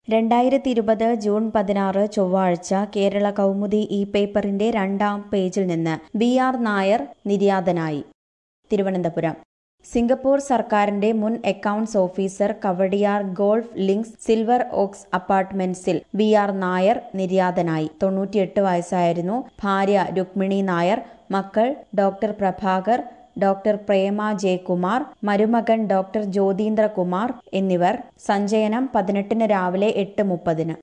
രണ്ടായിരത്തി ഇരുപത് ജൂൺ പതിനാറ് ചൊവ്വാഴ്ച കേരള കൗമുദി ഇ പേപ്പറിന്റെ രണ്ടാം പേജിൽ നിന്ന് ബി ആർ നായർ നിര്യാതനായി തിരുവനന്തപുരം സിംഗപ്പൂർ സർക്കാരിന്റെ മുൻ accounts officer Kowdiar Golf Links Silver Oaks അപ്പാർട്ട്മെന്റ്സിൽ ബി ആർ നായർ നിര്യാതനായി തൊണ്ണൂറ്റിയെട്ട് വയസ്സായിരുന്നു ഭാര്യ രുക്മിണി നായർ മക്കൾ ഡോക്ടർ പ്രഭാകർ ഡോക്ടർ പ്രേമ ജയകുമാർ മരുമകൻ ഡോക്ടർ ജ്യോതീന്ദ്രകുമാർ എന്നിവർ സഞ്ചയനം പതിനെട്ടിന് രാവിലെ എട്ട് മുപ്പതിന്